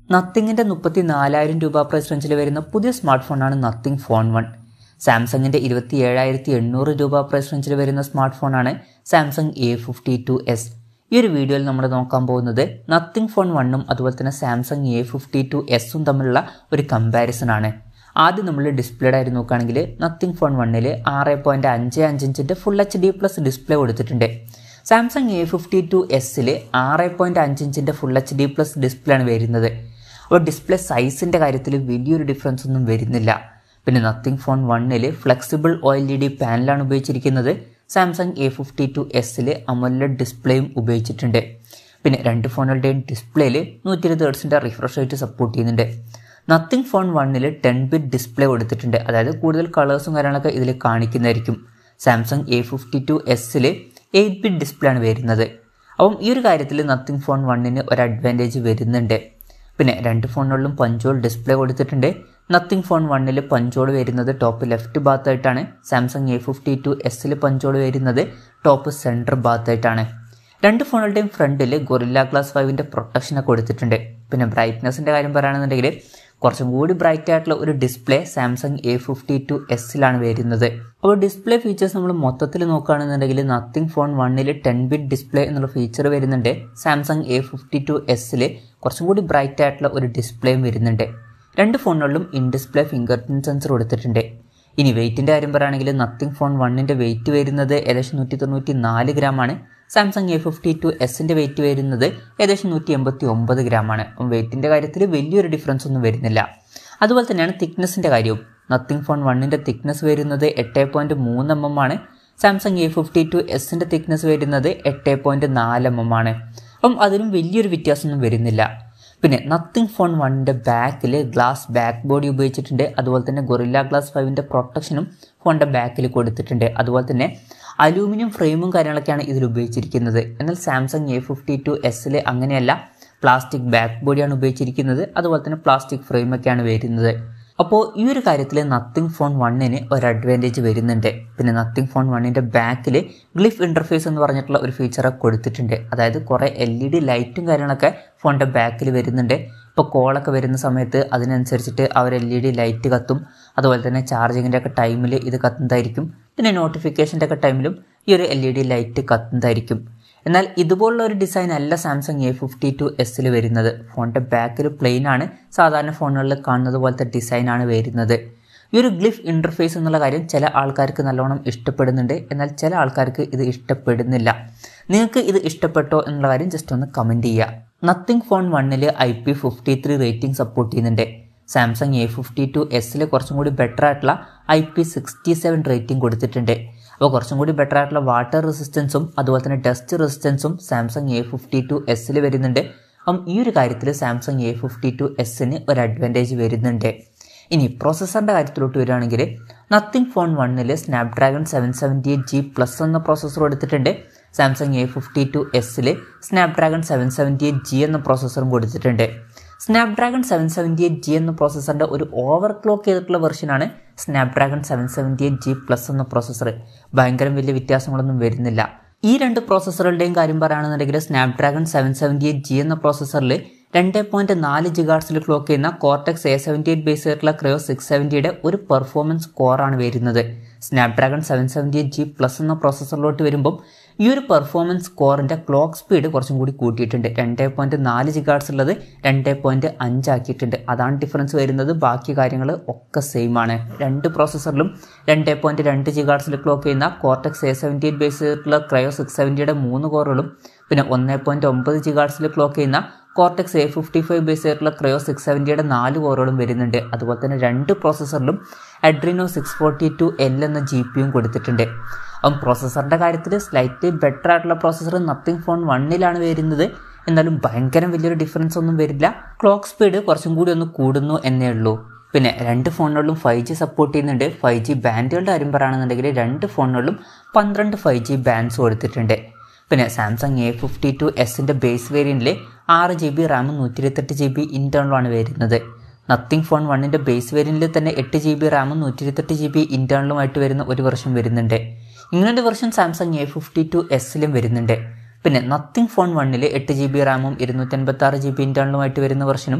നത്തിങ്ങിൻ്റെ മുപ്പത്തി നാലായിരം രൂപ പ്രൈസ് റേഞ്ചിൽ വരുന്ന പുതിയ സ്മാർട്ട് ഫോണാണ് നത്തിങ് ഫോൺ വൺ സാംസങ്ങിൻ്റെ ഇരുപത്തി ഏഴായിരത്തി എണ്ണൂറ് രൂപ പ്രൈസ് റേഞ്ചിൽ വരുന്ന സ്മാർട്ട് ഫോണാണ് Samsung A fifty two S ഈ ഒരു വീഡിയോയിൽ നമ്മൾ നോക്കാൻ പോകുന്നത് നത്തിങ് ഫോൺ വണ്ണും അതുപോലെ തന്നെ സാംസങ് എ ഫിഫ്റ്റി ടു എസും തമ്മിലുള്ള ഒരു കമ്പാരിസൺ ആണ് ആദ്യം നമ്മൾ ഡിസ്പ്ലേയുടെ ആയിട്ട് നോക്കുകയാണെങ്കിൽ നത്തിങ് ഫോൺ വണ്ണിൽ ആറ് പോയിൻറ്റ് അഞ്ച് അഞ്ച് ഇഞ്ചിൻ്റെ full H D plus display കൊടുത്തിട്ടുണ്ട് സാംസങ് എ ഫിഫ്റ്റി ടു എസ്സിൽ ആറ് പോയിൻറ്റ് അഞ്ച് ഇഞ്ചിൻ്റെ full H D plus display ആണ് വരുന്നത് അപ്പോൾ ഡിസ്പ്ലേ സൈസിൻ്റെ കാര്യത്തിൽ വലിയൊരു ഡിഫറൻസ് ഒന്നും വരുന്നില്ല പിന്നെ നത്തിങ് ഫോൺ വണ്ണിൽ flexible O L E D പാനലാണ് ഉപയോഗിച്ചിരിക്കുന്നത് സാംസങ് എ ഫിഫ്റ്റി ടു എസ്സിൽ അമോലഡ് ഡിസ്പ്ലേയും ഉപയോഗിച്ചിട്ടുണ്ട് പിന്നെ രണ്ട് ഫോണുകളുടെയും ഡിസ്പ്ലേയിൽ നൂറ്റി ഇരുപത് ഹേർട്സിൻ്റെ റിഫ്രഷ് റേറ്റ് സപ്പോർട്ട് ചെയ്യുന്നുണ്ട് നത്തിങ് ഫോൺ വണ്ണിൽ ടെൻ ബിറ്റ് ഡിസ്പ്ലേ കൊടുത്തിട്ടുണ്ട് അതായത് കൂടുതൽ കളേഴ്സും കാര്യങ്ങളൊക്കെ ഇതിൽ കാണിക്കുന്നതായിരിക്കും സാംസങ് എ ഫിഫ്റ്റി ടു എസ്സിൽ എയ്റ്റ് ബിറ്റ് ഡിസ്പ്ലേ ആണ് വരുന്നത് അപ്പം ഈ ഒരു കാര്യത്തിൽ നത്തിങ് ഫോൺ വണ്ണിന് ഒരു അഡ്വാൻറ്റേജ് വരുന്നുണ്ട് പിന്നെ രണ്ട് ഫോണുകളിലും പഞ്ചോൾ ഡിസ്പ്ലേ കൊടുത്തിട്ടുണ്ട് നത്തിങ് ഫോൺ വണ്ണിൽ പഞ്ചോൾ വരുന്നത് ടോപ്പ് ലെഫ്റ്റ് ഭാഗത്തായിട്ടാണ് സാംസങ് എ ഫിഫ്റ്റി ടു എസ്സിൽ പഞ്ചോൾ വരുന്നത് ടോപ്പ് സെൻറ്റർ ഭാഗത്തായിട്ടാണ് രണ്ട് ഫോണുകളുടെയും ഫ്രണ്ടിൽ ഗൊറില്ല ഗ്ലാസ് ഫൈവിൻ്റെ പ്രൊട്ടക്ഷനൊക്കെ കൊടുത്തിട്ടുണ്ട് പിന്നെ ബ്രൈറ്റ്നസിൻ്റെ കാര്യം പറയുകയാണെന്നുണ്ടെങ്കിൽ കുറച്ചും കൂടി ബ്രൈറ്റ് ആയിട്ടുള്ള ഒരു display Samsung A fifty two എസ്സിലാണ് വരുന്നത് അപ്പോൾ ഡിസ്പ്ലേ ഫീച്ചേഴ്സ് നമ്മൾ മൊത്തത്തിൽ നോക്കുകയാണെന്നുണ്ടെങ്കിൽ നത്തിങ് ഫോൺ വണ്ണിൽ ടെൻ ബിറ്റ് ഡിസ്പ്ലേ എന്നുള്ള ഫീച്ചർ വരുന്നുണ്ട് സാംസങ് എ ഫിഫ്റ്റി ടു എസ്സിൽ കുറച്ചും കൂടി ബ്രൈറ്റ് ആയിട്ടുള്ള ഒരു ഡിസ്പ്ലേയും വരുന്നുണ്ട് രണ്ട് ഫോണുകളിലും in display fingerprint sensor കൊടുത്തിട്ടുണ്ട് ഇനി വെയിറ്റിൻ്റെ കാര്യം പറയുകയാണെങ്കിൽ നത്തിങ് ഫോൺ വണ്ണിൻ്റെ വെയിറ്റ് വരുന്നത് ഏകദേശം നൂറ്റി തൊണ്ണൂറ്റി നാല് ഗ്രാമാണ് സാംസങ് എ ഫിഫ്റ്റി ടു എസിൻ്റെ വെയിറ്റ് വരുന്നത് ഏകദേശം നൂറ്റി എൺപത്തി ഒമ്പത് ഗ്രാമാണ് വെയിറ്റിൻ്റെ കാര്യത്തിൽ വലിയൊരു ഡിഫറൻസ് ഒന്നും വരുന്നില്ല അതുപോലെ തന്നെയാണ് തിക്നെസ്സിൻ്റെ കാര്യവും നത്തിങ് ഫോൺ വണ്ണിൻ്റെ തിക്നെസ് വരുന്നത് എട്ട് പോയിൻറ്റ് മൂന്ന് എം എം ആണ് സാംസങ് എ ഫിഫ്റ്റി ടു എസിൻ്റെ തിക്നെസ് വരുന്നത് എട്ട് പോയിൻറ്റ് നാല് എം എം ആണ് അപ്പം അതിലും വലിയൊരു വ്യത്യാസമൊന്നും വരുന്നില്ല പിന്നെ നത്തിങ് ഫോൺ വണ്ണിൻ്റെ ബാക്കിൽ ഗ്ലാസ് ബാക്ക് ബോഡി ഉപയോഗിച്ചിട്ടുണ്ട് അതുപോലെ തന്നെ ഗൊറില്ല ഗ്ലാസ് ഫൈവിൻ്റെ പ്രൊട്ടക്ഷനും ഫോണിൻ്റെ ബാക്കിൽ കൊടുത്തിട്ടുണ്ട് അതുപോലെ തന്നെ അലൂമിനിയം ഫ്രെയിമും കാര്യങ്ങളൊക്കെയാണ് ഇതിൽ ഉപയോഗിച്ചിരിക്കുന്നത് എന്നാൽ സാംസങ് എ ഫിഫ്റ്റി ടു എസ്സിൽ അങ്ങനെയല്ല പ്ലാസ്റ്റിക് ബാക്ക് ബോഡിയാണ് ഉപയോഗിച്ചിരിക്കുന്നത് അതുപോലെ തന്നെ പ്ലാസ്റ്റിക് ഫ്രെയിമൊക്കെയാണ് വരുന്നത് അപ്പോൾ ഈ ഒരു കാര്യത്തിൽ നത്തിങ് ഫോൺ വണ്ണിന് ഒരു അഡ്വാൻറ്റേജ് വരുന്നുണ്ട് പിന്നെ നത്തിങ് ഫോൺ വണ്ണിൻ്റെ ബാക്കിൽ ഗ്ലിഫ് ഇൻ്റർഫേസ് എന്ന് പറഞ്ഞിട്ടുള്ള ഒരു ഫീച്ചറൊക്കെ കൊടുത്തിട്ടുണ്ട് അതായത് കുറേ എൽ ഇ ഡി ലൈറ്റും കാര്യങ്ങളൊക്കെ ഫോണിൻ്റെ ബാക്കിൽ വരുന്നുണ്ട് ഇപ്പോൾ കോളൊക്കെ വരുന്ന സമയത്ത് അതിനനുസരിച്ചിട്ട് അവർ എൽ ഇ ഡി ലൈറ്റ് കത്തും അതുപോലെ തന്നെ ചാർജിങ്ങിൻ്റെ ഒക്കെ ടൈമിൽ ഇത് കത്തുന്നതായിരിക്കും പിന്നെ നോട്ടിഫിക്കേഷൻ്റെ ഒക്കെ ടൈമിലും ഈ ഒരു എൽ ഇ ഡി ലൈറ്റ് കത്തുന്നതായിരിക്കും എന്നാൽ ഇതുപോലുള്ള ഒരു ഡിസൈൻ അല്ല സാംസങ് എ ഫിഫ്റ്റി ടു എസ്സിൽ വരുന്നത് ഫോണിൻ്റെ ബാക്കിൽ പ്ലെയിൻ ആണ് സാധാരണ ഫോണുകളിൽ കാണുന്നത് പോലത്തെ ഡിസൈനാണ് വരുന്നത് ഈ ഒരു ഗ്ലിഫ് ഇൻ്റർഫേസ് എന്നുള്ള കാര്യം ചില ആൾക്കാർക്ക് നല്ലോണം ഇഷ്ടപ്പെടുന്നുണ്ട് എന്നാൽ ചില ആൾക്കാർക്ക് ഇത് ഇഷ്ടപ്പെടുന്നില്ല നിങ്ങൾക്ക് ഇത് ഇഷ്ടപ്പെട്ടോ എന്നുള്ള കാര്യം ജസ്റ്റ് ഒന്ന് കമൻറ്റ് ചെയ്യുക നത്തിങ് ഫോൺ വണ്ണിൽ I P fifty three rating support ചെയ്യുന്നുണ്ട് സാംസങ് എ ഫിഫ്റ്റി ടു എസ്സിൽ കുറച്ചും കൂടി ബെറ്റർ ആയിട്ടുള്ള I P sixty seven rating കൊടുത്തിട്ടുണ്ട് അപ്പോൾ കുറച്ചും കൂടി ബെറ്റർ ആയിട്ടുള്ള വാട്ടർ റെസിസ്റ്റൻസും അതുപോലെ തന്നെ ഡസ്റ്റ് റെസിസ്റ്റൻസും സാംസങ് എ ഫിഫ്റ്റി ടു എസ്സിൽ വരുന്നുണ്ട് അപ്പം ഈ ഒരു കാര്യത്തിൽ സാംസങ് എ ഫിഫ്റ്റി ടു എസ്സിന് ഒരു അഡ്വാൻറ്റേജ് വരുന്നുണ്ട് ഇനി പ്രോസസ്സറിൻ്റെ കാര്യത്തിലോട്ട് വരികയാണെങ്കിൽ നത്തിങ് ഫോൺ വണ്ണിൽ Snapdragon seven seventy eight G plus എന്ന പ്രോസസ്സർ എടുത്തിട്ടുണ്ട് സാംസങ് എ ഫിഫ്റ്റി ടു എസ്സിൽ Snapdragon seven seventy eight G എന്ന പ്രോസസ്സറും കൊടുത്തിട്ടുണ്ട് Snapdragon seven seventy eight G എന്ന പ്രോസസ്സറിൻ്റെ ഒരു ഓവർ ക്ലോക്ക് ചെയ്തിട്ടുള്ള വെർഷനാണ് Snapdragon seven seventy eight G plus എന്ന പ്രോസസ്സർ ഭയങ്കരം വലിയ വ്യത്യാസങ്ങളൊന്നും വരുന്നില്ല ഈ രണ്ട് പ്രോസസ്സറുകളുടെയും കാര്യം പറയുകയാണെന്നുണ്ടെങ്കിൽ Snapdragon seven seventy eight G എന്ന പ്രോസസ്സറിൽ രണ്ട് പോയിന്റ് നാല് ജിഗാർട്സിൽ ക്ലോക്ക് ചെയ്യുന്ന Cortex A seventy eight base ആയിട്ടുള്ള ക്രയോ സിക്സ് സെവൻറ്റിയുടെ ഒരു പെർഫോമൻസ് കോറാണ് വരുന്നത് Snapdragon seven seventy eight G plus എന്ന പ്രോസസ്സറിലോട്ട് വരുമ്പം ഈ ഒരു പെർഫോമൻസ് കോറിൻ്റെ ക്ലോക്ക് സ്പീഡ് കുറച്ചും കൂടി കൂട്ടിയിട്ടുണ്ട് രണ്ട് പോയിൻറ്റ് നാല് ജിഗാർട്സ് ഉള്ളത് രണ്ട് പോയിൻറ്റ് അഞ്ചാക്കിയിട്ടുണ്ട് അതാണ് ഡിഫറൻസ് വരുന്നത് ബാക്കി കാര്യങ്ങൾ ഒക്കെ സെയിം ആണ് രണ്ട് പ്രോസസ്സറിലും രണ്ട് പോയിൻറ്റ് രണ്ട് ജിഗാർട്സിൽ ക്ലോക്ക് ചെയ്യുന്ന Cortex A seventy eight base ആയിട്ടുള്ള ക്രയോ സിക്സ് സെവൻറ്റിയുടെ മൂന്ന് കോറുകളും പിന്നെ ഒന്ന് പോയിൻറ്റ് ഒമ്പത് ജിഗാർട്സിൽ ക്ലോക്ക് ചെയ്യുന്ന Cortex A fifty five base ആയിട്ടുള്ള ക്രയോ സിക്സ് സെവൻറ്റിയുടെ നാല് കോറുകളും വരുന്നുണ്ട് അതുപോലെ തന്നെ രണ്ട് പ്രോസസ്സറിലും Adreno six forty two L എന്ന ജി പിയും കൊടുത്തിട്ടുണ്ട് അപ്പം പ്രോസസ്സറിൻ്റെ കാര്യത്തിൽ സ്ലൈറ്റ്ലി ബെറ്റർ ആയിട്ടുള്ള പ്രോസസ്സർ നത്തിങ് ഫോൺ വണ്ണിലാണ് വരുന്നത് എന്നാലും ഭയങ്കരം വലിയൊരു ഡിഫറൻസ് ഒന്നും വരില്ല ക്ലോക്ക് സ്പീഡ് കുറച്ചും കൂടി ഒന്ന് കൂടുന്നു എന്നേ ഉള്ളൂ പിന്നെ രണ്ട് ഫോണുകളിലും ഫൈവ് ജി സപ്പോർട്ട് ചെയ്യുന്നുണ്ട് ഫൈവ് ജി ബാൻഡുകളുടെ കാര്യം പറയുകയാണെന്നുണ്ടെങ്കിൽ രണ്ട് ഫോണുകളിലും പന്ത്രണ്ട് ഫൈവ് ജി ബാൻഡ്സ് കൊടുത്തിട്ടുണ്ട് പിന്നെ സാംസങ് എ ഫിഫ്റ്റി ടു എസിൻ്റെ ബേസ് വേരിയൻറ്റിൽ ആറ് ജി ബി റാമും നൂറ്റി ഇരുപത്തെട്ട് ജി ബി ഇൻറ്റേണലുമാണ് വരുന്നത് നത്തിങ് ഫോൺ വണ്ണിൻ്റെ ബേസ് വേരിയൻറ്റിൽ തന്നെ എട്ട് ജി ബി റാമും നൂറ്റി ഇരുപത്തെട്ട് ജി ബി ഇൻറ്റേണലുമായിട്ട് വരുന്ന ഒരു വർഷം വരുന്നുണ്ട് ഇങ്ങനത്തെ version Samsung A fifty two എസിലും വരുന്നുണ്ട് പിന്നെ നത്തിങ് ഫോൺ വണ്ണിൽ എട്ട് ജി ബി റാമും ഇരുന്നൂറ്റൻപത്തി ആറ് ജി ബി ഇൻറ്റേണലുമായിട്ട് വരുന്ന വെർഷനും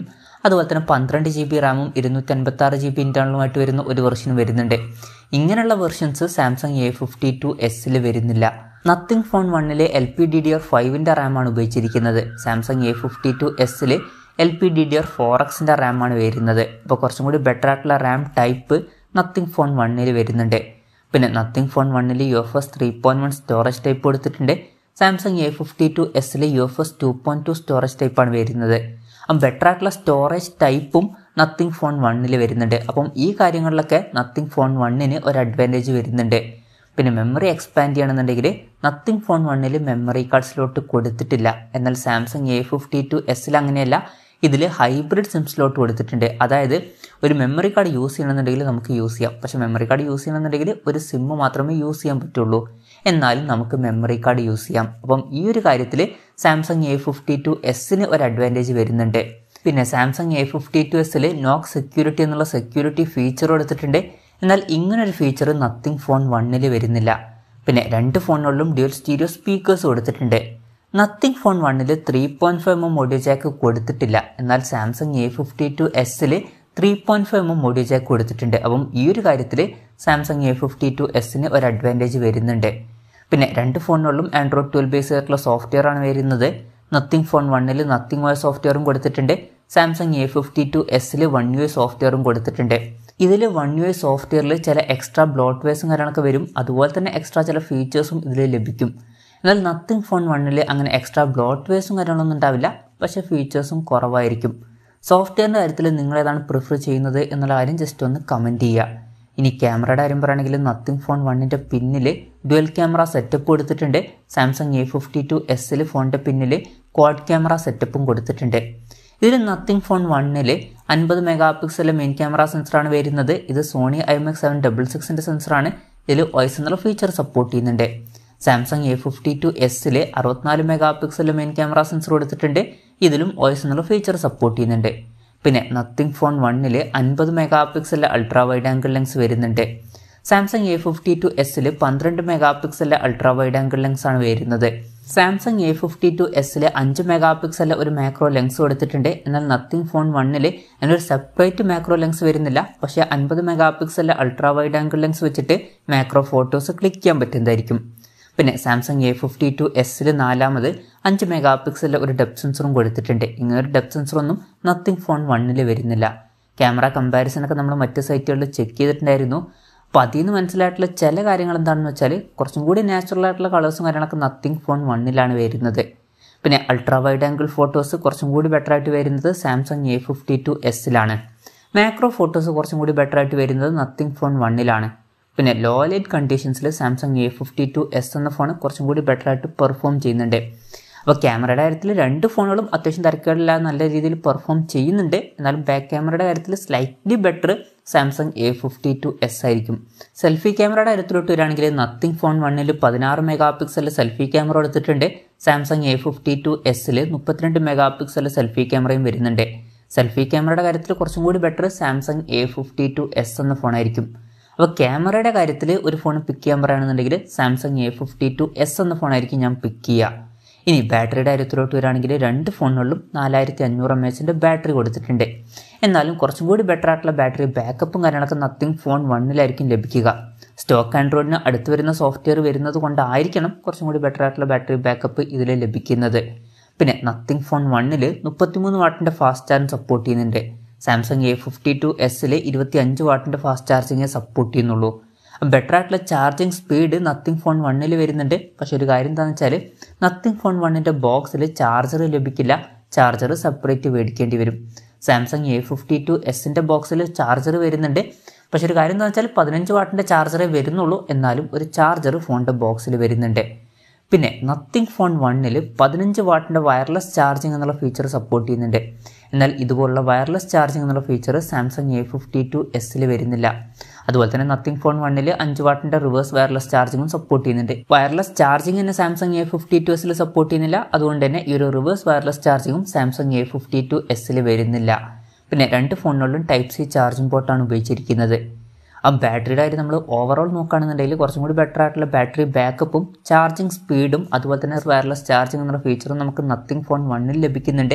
അതുപോലെ തന്നെ പന്ത്രണ്ട് ജി ബി റാമും ഇരുന്നൂറ്റി അൻപത്തി ആറ് ജി ബി ഇൻറ്റേർണലുമായിട്ട് വരുന്ന ഒരു വെർഷനും വരുന്നുണ്ട് ഇങ്ങനെയുള്ള versions Samsung A fifty two എസിൽ വരുന്നില്ല നത്തിങ് ഫോൺ വണ്ണിൽ L P D D R ഫൈവിൻ്റെ റാമാണ് ഉപയോഗിച്ചിരിക്കുന്നത് സാംസങ് എ ഫിഫ്റ്റി ടു എസിൽ L P D D R four എക്സിൻ്റെ റാമാണ് വരുന്നത് ഇപ്പോൾ കുറച്ചും കൂടി ബെറ്റർ ആയിട്ടുള്ള റാം ടൈപ്പ് നത്തിങ് ഫോൺ വണ്ണിൽ വരുന്നുണ്ട് പിന്നെ നത്തിങ് ഫോൺ വണ്ണിൽ U F S three point one storage type കൊടുത്തിട്ടുണ്ട് സാംസങ് എ ഫിഫ്റ്റി ടു എസിൽ U F S two point two storage ടൈപ്പാണ് വരുന്നത് അപ്പം ബെറ്റർ ആയിട്ടുള്ള സ്റ്റോറേജ് ടൈപ്പും നത്തിങ് ഫോൺ വണ്ണിൽ വരുന്നുണ്ട് അപ്പം ഈ കാര്യങ്ങളിലൊക്കെ നത്തിങ് ഫോൺ വണ്ണിന് ഒരു അഡ്വാൻറ്റേജ് വരുന്നുണ്ട് പിന്നെ മെമ്മറി എക്സ്പാൻഡ് ചെയ്യണമെന്നുണ്ടെങ്കിൽ നത്തിങ് ഫോൺ വണ്ണിൽ മെമ്മറി കാർഡ് സ്ലോട്ട് കൊടുത്തിട്ടില്ല എന്നാൽ സാംസങ് എ ഫിഫ്റ്റി ടു എസിൽ അങ്ങനെയല്ല ഇതിൽ ഹൈബ്രിഡ് സിം സ്ലോട്ട് കൊടുത്തിട്ടുണ്ട് അതായത് ഒരു മെമ്മറി കാർഡ് യൂസ് ചെയ്യണമെന്നുണ്ടെങ്കിൽ നമുക്ക് യൂസ് ചെയ്യാം പക്ഷേ മെമ്മറി കാർഡ് യൂസ് ചെയ്യണമെന്നുണ്ടെങ്കിൽ ഒരു സിം മാത്രമേ യൂസ് ചെയ്യാൻ പറ്റുള്ളൂ എന്നാലും നമുക്ക് മെമ്മറി കാർഡ് യൂസ് ചെയ്യാം അപ്പം ഈ ഒരു കാര്യത്തിൽ സാംസങ് എ ഫിഫ്റ്റി ടു എസിന് ഒരു അഡ്വാൻറ്റേജ് വരുന്നുണ്ട് പിന്നെ സാംസങ് എ ഫിഫ്റ്റി ടു എസിൽ നോക്ക് സെക്യൂരിറ്റി എന്നുള്ള സെക്യൂരിറ്റി ഫീച്ചർ കൊടുത്തിട്ടുണ്ട് എന്നാൽ ഇങ്ങനൊരു ഫീച്ചർ നത്തിങ് ഫോൺ വണ്ണിൽ വരുന്നില്ല പിന്നെ രണ്ട് ഫോണുകളിലും ഡ്യുവൽ സ്റ്റീരിയോ സ്പീക്കേഴ്സ് കൊടുത്തിട്ടുണ്ട് നത്തിങ് ഫോൺ വണ്ണിൽ three point five M audio jack കൊടുത്തിട്ടില്ല എന്നാൽ സാംസങ് എ ഫിഫ്റ്റി ടു എസിൽ three point five M audio jack കൊടുത്തിട്ടുണ്ട് അപ്പം ഈ ഒരു കാര്യത്തിൽ സാംസങ് എ ഫിഫ്റ്റി ടു എസിന് ഒരു അഡ്വാൻറ്റേജ് വരുന്നുണ്ട് പിന്നെ രണ്ട് ഫോണുകളിലും ആൻഡ്രോയിഡ് ട്വൽവ് ബേസ് ആയിട്ടുള്ള സോഫ്റ്റ്വെയർ ആണ് വരുന്നത് നത്തിങ് ഫോൺ വണ്ണിൽ നത്തിങ് വയ സോഫ്റ്റ്വെയറും കൊടുത്തിട്ടുണ്ട് സാംസങ് എ ഫിഫ്റ്റി ടു എസിൽ വൺ യു സോഫ്റ്റ്വെയറും കൊടുത്തിട്ടുണ്ട് ഇതിൽ വൺ യു സോഫ്റ്റ്വെയറിൽ ചില എക്സ്ട്രാ ബ്ലോട്ട് വേസും കാര്യങ്ങളൊക്കെ വരും അതുപോലെ തന്നെ എക്സ്ട്രാ ചില ഫീച്ചേഴ്സും ഇതിൽ ലഭിക്കും എന്നാൽ നത്തിങ് ഫോൺ വണ്ണിൽ അങ്ങനെ എക്സ്ട്രാ ബ്ലോട്ട് വേസും കാര്യങ്ങളൊന്നും ഉണ്ടാവില്ല പക്ഷേ ഫീച്ചേഴ്സും കുറവായിരിക്കും സോഫ്റ്റ്വെയറിൻ്റെ കാര്യത്തിൽ നിങ്ങൾ ഏതാണ് പ്രിഫർ ചെയ്യുന്നത് എന്നുള്ള കാര്യം ജസ്റ്റ് ഒന്ന് കമൻറ്റ് ചെയ്യുക ഇനി ക്യാമറയുടെ കാര്യം പറയുകയാണെങ്കിൽ നത്തിങ് ഫോൺ വണ്ണിൻ്റെ പിന്നിൽ ഡുവൽ ക്യാമറ സെറ്റപ്പ് കൊടുത്തിട്ടുണ്ട് സാംസങ് എ ഫിഫ്റ്റി ടു എസിൽ ഫോണിൻ്റെ പിന്നിൽ ക്വാഡ് ക്യാമറ സെറ്റപ്പും കൊടുത്തിട്ടുണ്ട് ഇതിൽ നത്തിങ് ഫോൺ വണ്ണിൽ അൻപത് മെഗാ പിക്സലിലെ മെയിൻ ക്യാമറ സെൻസറാണ് വരുന്നത് ഇത് സോണി ഐമെക്സ് സെവൻ ഡബിൾ സിക്സിൻ്റെ സെൻസറാണ് ഇതിൽ വോയിസ് എന്നുള്ള ഫീച്ചർ സപ്പോർട്ട് ചെയ്യുന്നുണ്ട് സാംസങ് എ ഫിഫ്റ്റി ടു എസിൽ അറുപത്തിനാല് മെഗാ പിക്സലിലെ മെയിൻ ക്യാമറ സെൻസർ കൊടുത്തിട്ടുണ്ട് ഇതിലും വോയിസ് എന്നുള്ള ഫീച്ചർ സപ്പോർട്ട് ചെയ്യുന്നുണ്ട് പിന്നെ നത്തിങ് ഫോൺ വണ്ണിൽ അൻപത് മെഗാ പിക്സലിലെ അൾട്രാ വൈഡ് ആംഗിൾ ലെൻസ് വരുന്നുണ്ട് സാംസങ് എ ഫിഫ്റ്റി ടു എസിൽ പന്ത്രണ്ട് മെഗാ പിക്സലിലെ അൾട്രാ വൈഡ് ആംഗിൾ ലെൻസ് ആണ് വരുന്നത് സാംസങ് എ ഫിഫ്റ്റി ടു എസിൽ അഞ്ച് മെഗാ പിക്സലിലെ ഒരു മാക്രോ ലെൻസ് കൊടുത്തിട്ടുണ്ട് എന്നാൽ നത്തിങ് ഫോൺ വണ്ണിൽ അതിനൊരു സെപ്പറേറ്റ് മാക്രോ ലെൻസ് വരുന്നില്ല പക്ഷേ അൻപത് മെഗാ പിക്സലിലെ അൾട്രാ വൈഡ് ആംഗിൾ ലെൻസ് വെച്ചിട്ട് മാക്രോ ഫോട്ടോസ് ക്ലിക്ക് ചെയ്യാൻ പറ്റുന്നതായിരിക്കും പിന്നെ സാംസങ് എ ഫിഫ്റ്റി ടു എസിൽ നാലാമത് അഞ്ച് മെഗാ പിക്സലിലെ ഒരു ഡെപ്ത് സെൻസറും കൊടുത്തിട്ടുണ്ട് ഇങ്ങനെ ഒരു ഡെപ്ത് സെൻസറൊന്നും നത്തിങ് ഫോൺ വണ്ണിൽ വരുന്നില്ല ക്യാമറ കമ്പാരിസനൊക്കെ നമ്മൾ മറ്റ് സൈറ്റുകളിൽ ചെക്ക് ചെയ്തിട്ടുണ്ടായിരുന്നു അപ്പോൾ അതിൽ നിന്ന് മനസ്സിലായിട്ടുള്ള ചില കാര്യങ്ങൾ എന്താണെന്ന് വെച്ചാൽ കുറച്ചും കൂടി നാച്ചുറൽ ആയിട്ടുള്ള കളേഴ്സും കാര്യങ്ങളൊക്കെ നത്തിങ് ഫോൺ വണ്ണിലാണ് വരുന്നത് പിന്നെ അൾട്രാ വൈഡ് ആംഗിൾ ഫോട്ടോസ് കുറച്ചും കൂടി ബെറ്റർ ആയിട്ട് വരുന്നത് സാംസങ് എ ഫിഫ്റ്റി ടു എസിലാണ് മാക്രോ ഫോട്ടോസ് കുറച്ചും കൂടി ബെറ്റർ ആയിട്ട് വരുന്നത് നത്തിങ് ഫോൺ വണ്ണിലാണ് പിന്നെ ലോ ലൈറ്റ് കണ്ടീഷൻസിൽ Samsung A fifty two S എന്ന ഫോൺ കുറച്ചും കൂടി ബെറ്റർ ആയിട്ട് പെർഫോം ചെയ്യുന്നുണ്ട് അപ്പോൾ ക്യാമറയുടെ കാര്യത്തിൽ രണ്ട് ഫോണുകളും അത്യാവശ്യം തിരക്കേടില്ലാതെ നല്ല രീതിയിൽ പെർഫോം ചെയ്യുന്നുണ്ട് എന്നാലും ബാക്ക് ക്യാമറയുടെ കാര്യത്തിൽ slightly better Samsung A fifty two S ആയിരിക്കും സെൽഫി ക്യാമറയുടെ കാര്യത്തിലോട്ട് വരികയാണെങ്കിൽ നത്തിങ് ഫോൺ വണ്ണിൽ പതിനാറ് മെഗാ പിക്സലിൽ സെൽഫി ക്യാമറ എടുത്തിട്ടുണ്ട് സാംസങ് എ ഫിഫ്റ്റി ടു എസിൽ മുപ്പത്തിരണ്ട് മെഗാ പിക്സലിൽ സെൽഫി ക്യാമറയും വരുന്നുണ്ട് സെൽഫി ക്യാമറയുടെ കാര്യത്തിൽ കുറച്ചും കൂടി better Samsung A fifty two S എന്ന ഫോണായിരിക്കും അപ്പോൾ ക്യാമറയുടെ കാര്യത്തിൽ ഒരു ഫോൺ പിക്ക് ചെയ്യാൻ പറയുകയാണെന്നുണ്ടെങ്കിൽ Samsung A fifty two S എന്ന ഫോണായിരിക്കും ഞാൻ പിക്ക് ചെയ്യുക ഇനി ബാറ്ററിയുടെ കാര്യത്തിലോട്ട് വരികയാണെങ്കിൽ രണ്ട് ഫോണുകളിലും നാലായിരത്തി അഞ്ഞൂറ് എം എച്ചിൻ്റെ ബാറ്ററി കൊടുത്തിട്ടുണ്ട് എന്നാലും കുറച്ചും കൂടി ബെറ്റർ ആയിട്ടുള്ള ബാറ്ററി ബാക്കപ്പും കാര്യങ്ങളൊക്കെ നത്തിങ് ഫോൺ വണ്ണിലായിരിക്കും ലഭിക്കുക സ്റ്റോക്ക് ആൻഡ്രോയിഡിന് അടുത്ത് വരുന്ന സോഫ്റ്റ്വെയർ വരുന്നത് കൊണ്ടായിരിക്കണം കുറച്ചും കൂടി ബെറ്റർ ആയിട്ടുള്ള ബാറ്ററി ബാക്കപ്പ് ഇതിൽ ലഭിക്കുന്നത് പിന്നെ നത്തിങ് ഫോൺ വണ്ണിൽ മുപ്പത്തിമൂന്ന് വാട്ടിൻ്റെ ഫാസ്റ്റ് ചാർജ് സപ്പോർട്ട് ചെയ്യുന്നുണ്ട് സാംസങ് എ ഫിഫ്റ്റി ടു എസിൽ ഇരുപത്തി അഞ്ച് വാട്ടിൻ്റെ ഫാസ്റ്റ് ചാർജിങ്ങേ സപ്പോർട്ട് ചെയ്യുന്നുള്ളൂ ബെറ്റർ ആയിട്ടുള്ള ചാർജിങ് സ്പീഡ് നത്തിങ് ഫോൺ വണ്ണിൽ വരുന്നുണ്ട് പക്ഷെ ഒരു കാര്യം എന്താണെന്ന് വെച്ചാൽ നത്തിങ് ഫോൺ വണ്ണിൻ്റെ ബോക്സിൽ ചാർജർ ലഭിക്കില്ല ചാർജർ സെപ്പറേറ്റ് മേടിക്കേണ്ടി വരും സാംസങ് എ ഫിഫ്റ്റി ടു എസിൻ്റെ ബോക്സിൽ ചാർജർ വരുന്നുണ്ട് പക്ഷെ ഒരു കാര്യം എന്താണെന്ന് വെച്ചാൽ പതിനഞ്ച് വാട്ടിൻ്റെ ചാർജറേ വരുന്നുള്ളൂ എന്നാലും ഒരു ചാർജർ ഫോണിൻ്റെ ബോക്സിൽ വരുന്നുണ്ട് പിന്നെ നത്തിങ് ഫോൺ വണ്ണിൽ പതിനഞ്ച് വാട്ടിൻ്റെ വയർലെസ് ചാർജിങ് എന്നുള്ള ഫീച്ചർ സപ്പോർട്ട് ചെയ്യുന്നുണ്ട് എന്നാൽ ഇതുപോലുള്ള വയർലെസ് ചാർജിങ് എന്നുള്ള feature Samsung A fifty two എസിൽ വരുന്നില്ല അതുപോലെ തന്നെ നത്തിങ് ഫോൺ വണ്ണിൽ അഞ്ച് വാട്ടിൻ്റെ റിവേഴ്സ് വയർലെസ് ചാർജിങ്ങും സപ്പോർട്ട് ചെയ്യുന്നുണ്ട് വയർലെസ് ചാർജിങ് തന്നെ സാംസങ് എ ഫിഫ്റ്റി ടു എസിൽ സപ്പോർട്ട് ചെയ്യുന്നില്ല അതുകൊണ്ട് തന്നെ ഈ ഒരു റിവേഴ്സ് വയർലെസ് ചാർജിങ്ങും സാംസങ് എ ഫിഫ്റ്റി ടു എസിൽ വരുന്നില്ല പിന്നെ രണ്ട് ഫോണുകളിലും ടൈപ്പ് സി ചാർജിംഗ് പോർട്ടാണ് ഉപയോഗിച്ചിരിക്കുന്നത് ആ ബാറ്ററിയുടെ കാര്യം നമ്മൾ ഓവറോൾ നോക്കുകയാണെന്നുണ്ടെങ്കിൽ കുറച്ചും കൂടി ബെറ്റർ ആയിട്ടുള്ള ബാറ്ററി ബാക്കപ്പും ചാർജിങ് സ്പീഡും അതുപോലെ തന്നെ വയർലെസ് ചാർജിങ് എന്നുള്ള ഫീച്ചറും നമുക്ക് നത്തിങ് ഫോൺ വണ്ണിൽ ലഭിക്കുന്നുണ്ട്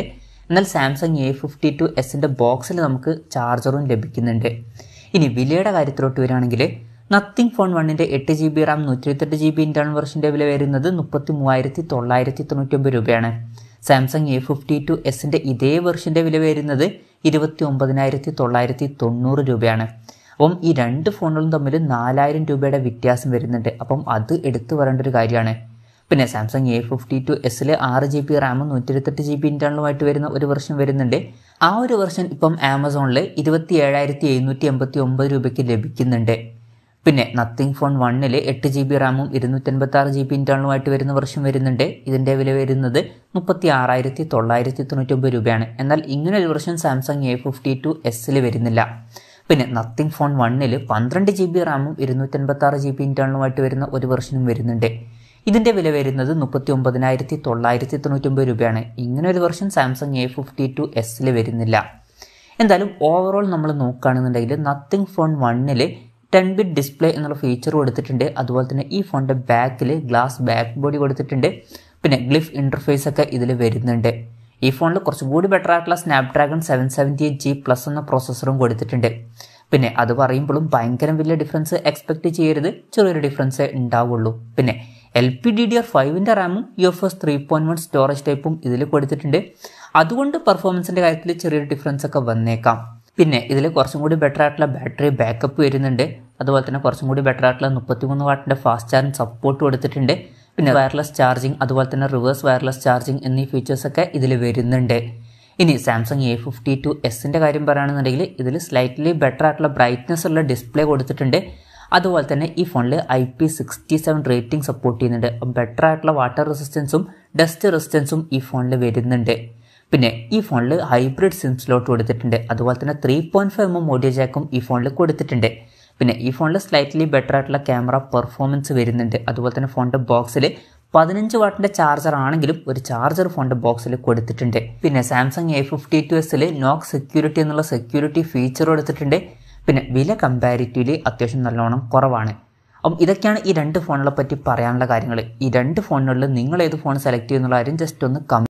എന്നാൽ സാംസങ് എ ഫിഫ്റ്റി ടു എസിൻ്റെ ബോക്സിൽ നമുക്ക് ചാർജറും ലഭിക്കുന്നുണ്ട് ഇനി വിലയുടെ കാര്യത്തിലോട്ട് വരികയാണെങ്കിൽ നത്തിങ് ഫോൺ വണ്ണിൻ്റെ എട്ട് ജി ബി റാം നൂറ്റി ഇരുപത്തെട്ട് ജി ബി ഇൻറ്റേർണൽ വെർഷൻ്റെ വില വരുന്നത് മുപ്പത്തി മൂവായിരത്തി തൊള്ളായിരത്തി തൊണ്ണൂറ്റൊമ്പത് രൂപയാണ് സാംസങ് എ ഫിഫ്റ്റി ടു എസിൻ്റെ ഇതേ വെർഷൻ്റെ വില വരുന്നത് ഇരുപത്തി ഒമ്പതിനായിരത്തി തൊള്ളായിരത്തി തൊണ്ണൂറ് രൂപയാണ് അപ്പം ഈ രണ്ട് ഫോണുകളും തമ്മിൽ നാലായിരം രൂപയുടെ വ്യത്യാസം വരുന്നുണ്ട് അപ്പം അത് എടുത്തു പറയേണ്ട ഒരു കാര്യമാണ് പിന്നെ സാംസങ് എ ഫിഫ്റ്റി ടു എസിൽ ആറ് ജി ബി റാമും നൂറ്റി ഇരുപത്തെട്ട് ജി ബി ഇൻറ്റേർണലുമായിട്ട് വരുന്ന ഒരു വെർഷൻ വരുന്നുണ്ട് ആ ഒരു വെർഷൻ ഇപ്പം ആമസോണിൽ ഇരുപത്തി ഏഴായിരത്തി എഴുന്നൂറ്റി എൺപത്തി ഒമ്പത് രൂപയ്ക്ക് ലഭിക്കുന്നുണ്ട് പിന്നെ നത്തിങ് ഫോൺ വണ്ണിൽ എട്ട് ജി ബി റാമും ഇരുന്നൂറ്റൻപത്തി ആറ് ജി ബി ഇൻറ്റേർണലുമായിട്ട് വരുന്ന വെർഷൻ വരുന്നുണ്ട് ഇതിൻ്റെ വില വരുന്നത് മുപ്പത്തി ആറായിരത്തി തൊള്ളായിരത്തി തൊണ്ണൂറ്റൊമ്പത് രൂപയാണ് എന്നാൽ ഇങ്ങനെ ഒരു version Samsung A fifty two എസിൽ വരുന്നില്ല പിന്നെ നത്തിങ് ഫോൺ വണ്ണിൽ പന്ത്രണ്ട് ജി ബി റാമും ഇരുന്നൂറ്റൻപത്തി ആറ് ജി ബി ഇൻറ്റേർണലുമായിട്ട് വരുന്ന ഒരു വെർഷനും വരുന്നുണ്ട് ഇതിൻ്റെ വില വരുന്നത് മുപ്പത്തി ഒമ്പതിനായിരത്തി തൊള്ളായിരത്തി തൊണ്ണൂറ്റൊമ്പത് രൂപയാണ് ഇങ്ങനെ ഒരു version Samsung A fifty two എസിൽ വരുന്നില്ല എന്തായാലും ഓവറോൾ നമ്മൾ നോക്കുകയാണെന്നുണ്ടെങ്കിൽ നത്തിങ് ഫോൺ വണ്ണിൽ ടെൻ ബിറ്റ് ഡിസ്പ്ലേ എന്നുള്ള ഫീച്ചർ കൊടുത്തിട്ടുണ്ട് അതുപോലെ തന്നെ ഈ ഫോണിൻ്റെ ബാക്കിൽ ഗ്ലാസ് ബാക്ക് ബോഡി കൊടുത്തിട്ടുണ്ട് പിന്നെ ഗ്ലിഫ് ഇൻ്റർഫേസ് ഒക്കെ ഇതിൽ വരുന്നുണ്ട് ഈ ഫോണിൽ കുറച്ചുകൂടി ബെറ്റർ ആയിട്ടുള്ള Snapdragon seven seventy eight G plus എന്ന പ്രോസസ്സറും കൊടുത്തിട്ടുണ്ട് പിന്നെ അത് പറയുമ്പോഴും ഭയങ്കര വലിയ ഡിഫറൻസ് എക്സ്പെക്ട് ചെയ്യരുത് ചെറിയൊരു ഡിഫറൻസേ ഉണ്ടാവുള്ളൂ പിന്നെ L P D D R ഫൈവിൻ്റെ റാമും U F S three point one storage ടൈപ്പും ഇതിൽ കൊടുത്തിട്ടുണ്ട് അതുകൊണ്ട് പെർഫോമൻസിൻ്റെ കാര്യത്തിൽ ചെറിയൊരു ഡിഫറൻസ് ഒക്കെ വന്നേക്കാം പിന്നെ ഇതിൽ കുറച്ചും കൂടി ബെറ്റർ ആയിട്ടുള്ള ബാറ്ററി ബാക്കപ്പ് വരുന്നുണ്ട് അതുപോലെ തന്നെ കുറച്ചും കൂടി ബെറ്റർ ആയിട്ടുള്ള മുപ്പത്തിമൂന്ന് വാട്ടിൻ്റെ ഫാസ്റ്റ് ചാർജിങ് സപ്പോർട്ട് കൊടുത്തിട്ടുണ്ട് പിന്നെ വയർലെസ് ചാർജിങ് അതുപോലെ തന്നെ റിവേഴ്സ് വയർലെസ് ചാർജിങ് എന്നീ ഫീച്ചേഴ്സൊക്കെ ഇതിൽ വരുന്നുണ്ട് ഇനി സാംസങ് എ ഫിഫ്റ്റി ടു എസിൻ്റെ കാര്യം പറയുകയാണെന്നുണ്ടെങ്കിൽ ഇതിൽ സ്ലൈറ്റ്ലി ബെറ്റർ ആയിട്ടുള്ള ബ്രൈറ്റ്നസ് ഉള്ള ഡിസ്പ്ലേ കൊടുത്തിട്ടുണ്ട് അതുപോലെ തന്നെ ഈ ഫോണിൽ I P sixty seven rating support ചെയ്യുന്നുണ്ട് ബെറ്റർ ആയിട്ടുള്ള വാട്ടർ റെസിസ്റ്റൻസും ഡസ്റ്റ് റെസിസ്റ്റൻസും ഈ ഫോണിൽ വരുന്നുണ്ട് പിന്നെ ഈ ഫോണിൽ ഹൈബ്രിഡ് സിം സ്ലോട്ട് കൊടുത്തിട്ടുണ്ട് അതുപോലെ തന്നെ three point five M audio ജാക്കും ഈ ഫോണിൽ കൊടുത്തിട്ടുണ്ട് പിന്നെ ഈ ഫോണിൽ സ്ലൈറ്റ്ലി ബെറ്റർ ആയിട്ടുള്ള ക്യാമറ പെർഫോമൻസ് വരുന്നുണ്ട് അതുപോലെ തന്നെ ഫോണിൻ്റെ ബോക്സിൽ പതിനഞ്ച് വാട്ടിൻ്റെ ചാർജർ ആണെങ്കിലും ഒരു ചാർജർ ഫോണിൻ്റെ ബോക്സിൽ കൊടുത്തിട്ടുണ്ട് പിന്നെ സാംസങ് എ ഫിഫ്റ്റി ടു എസിൽ നോക്ക് സെക്യൂരിറ്റി എന്നുള്ള സെക്യൂരിറ്റി ഫീച്ചർ കൊടുത്തിട്ടുണ്ട് പിന്നെ വില കമ്പാരിറ്റീവ്ലി അത്യാവശ്യം നല്ലോണം കുറവാണ് അപ്പം ഇതൊക്കെയാണ് ഈ രണ്ട് ഫോണുകളെ പറ്റി പറയാനുള്ള കാര്യങ്ങൾ ഈ രണ്ട് ഫോണുകളിൽ നിങ്ങൾ ഏത് ഫോൺ സെലക്ട് ചെയ്യുന്നുള്ള കാര്യം ജസ്റ്റ് ഒന്ന് കമ